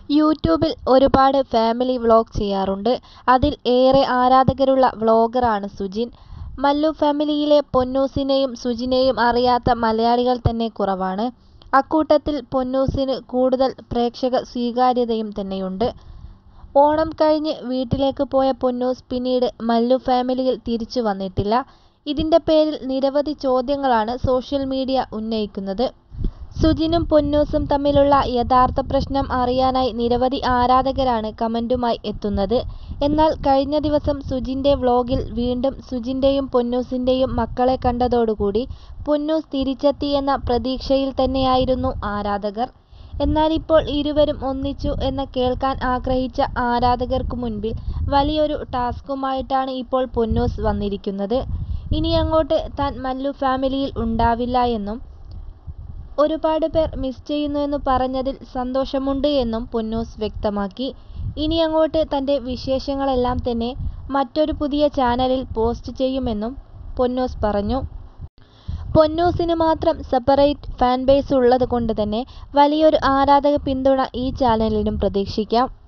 യൂട്യൂബിൽ ഒരുപാട് family vlog ചെയ്യാറുണ്ട്. അതിൽ ഏറെ ആരാധകരുള്ള വ്ലോഗറാണ് സുജിൻ. മല്ലു ഫാമിലിയിലെ പൊന്നൂസിനെയും സുജിനെയും അറിയാത്ത മലയാളികൾ തന്നെ കുറവാണ്. അക്കൂട്ടത്തിൽ പൊന്നൂസിന് കൂടുതൽ പ്രേക്ഷക സ്വീകാര്യതയും തന്നെയുണ്ട്. ഓണം കഴിഞ്ഞ് വീട്ടിലേക്ക് പോയ പൊന്നൂസ് പിന്നീട് മല്ലു ഫാമിലിയിൽ തിരിച്ചു വന്നിട്ടില്ല. ഇതിന്റെ പേരിൽ നിരവധി ചോദ്യങ്ങളാണ് സോഷ്യൽ മീഡിയ ഉന്നയിക്കുന്നത്. സുജിനും പൊന്നൂസും തമ്മിലുള്ള യഥാർത്ഥ പ്രശ്നം അറിയാനായി നിരവധി ആരാധകരാണ് കമന്റുമായി എത്തുന്നത്. എന്നാൽ കഴിഞ്ഞ ദിവസം സുജിന്റെ വ്ലോഗിൽ വീണ്ടും സുജിന്റെയും പൊന്നൂസിന്റെയും മക്കളെ കണ്ടതോടുകൂടി പൊന്നൂസ് തിരിച്ചെത്തിയെന്ന പ്രതീക്ഷയിൽ തന്നെയായിരുന്നു ആരാധകർ. എന്നാലിപ്പോൾ ഇരുവരും ഒന്നിച്ചു എന്ന് കേൾക്കാൻ ആഗ്രഹിച്ച ആരാധകർക്കു മുൻപിൽ വലിയൊരു ടാസ്കുമായിട്ടാണ് ഇപ്പോൾ പൊന്നൂസ് വന്നിരിക്കുന്നത്. ഇനിയങ്ങോട്ട് താൻ മല്ലു ഫാമിലിയിൽ ഉണ്ടാവില്ല എന്നും ഒരുപാട് പേർ മിസ് ചെയ്യുന്നു എന്നു പറഞ്ഞതിൽ സന്തോഷമുണ്ട് എന്നും പൊന്നൂസ് വ്യക്തമാക്കി. ഇനിയങ്ങോട്ട് തന്റെ വിശേഷങ്ങളെല്ലാം തന്നെ മറ്റൊരു പുതിയ ചാനലിൽ പോസ്റ്റ് ചെയ്യുമെന്നും പൊന്നൂസ് പറഞ്ഞു. പൊന്നൂസിന് മാത്രം സെപ്പറേറ്റ് ഫാൻ ബേസ് ഉള്ളത് കൊണ്ട് തന്നെ വലിയൊരു ആരാധക പിന്തുണ ഈ ചാനലിനും പ്രതീക്ഷിക്കാം.